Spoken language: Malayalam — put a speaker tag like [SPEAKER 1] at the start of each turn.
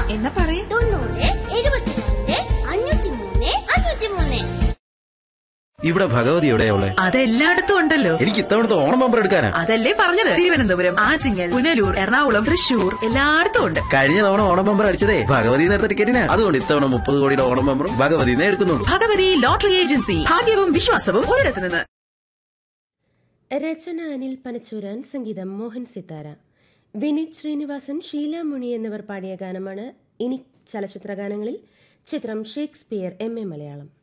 [SPEAKER 1] എന്നാ പറയ്
[SPEAKER 2] തൊണ്ണൂറ് എഴുപത്തിരണ്ട് അഞ്ഞൂറ്റി മൂന്ന് അഞ്ഞൂറ്റി മൂന്ന്
[SPEAKER 3] ഇവിടെ ഭഗവതി എവിടെയാ ഉള്ളെ
[SPEAKER 1] അതെല്ലായിടത്തും ഉണ്ടല്ലോ
[SPEAKER 3] എനിക്ക് ഇത്തവണത്തെ ഓണം ബമ്പർ എടുക്കാനാ
[SPEAKER 1] അതല്ലേ പറഞ്ഞത് തിരുവനന്തപുരം ആറ്റിങ്ങൽ പുനലൂർ എറണാകുളം തൃശൂർ എല്ലായിടത്തും ഉണ്ട്
[SPEAKER 3] കഴിഞ്ഞ തവണ ഓണം ബമ്പർ അടിച്ചതേ ഭഗവതി നേരത്തെ ടിക്കറ്റിനാ അതുകൊണ്ട് ഇത്തവണ മുപ്പത് കോടിയുടെ ഓണം ബമ്പറും ഭഗവതിനെ എടുക്കുന്നുള്ളൂ
[SPEAKER 1] ഭഗവതി ലോട്ടറി ഏജൻസി ഭാഗ്യവും വിശ്വാസവും ഒരിടത്ത് നിന്ന്
[SPEAKER 4] രചന അനിൽ പനച്ചൂരാൻ സംഗീതം മോഹൻ സിത്താര വിനീത് ശ്രീനിവാസൻ ഷീല മുണി എന്നിവർ പാടിയ ഗാനമാണ് ഇനി ചലച്ചിത്ര ഗാനങ്ങളിൽ ചിത്രം ഷേക്സ്പിയർ എം എ മലയാളം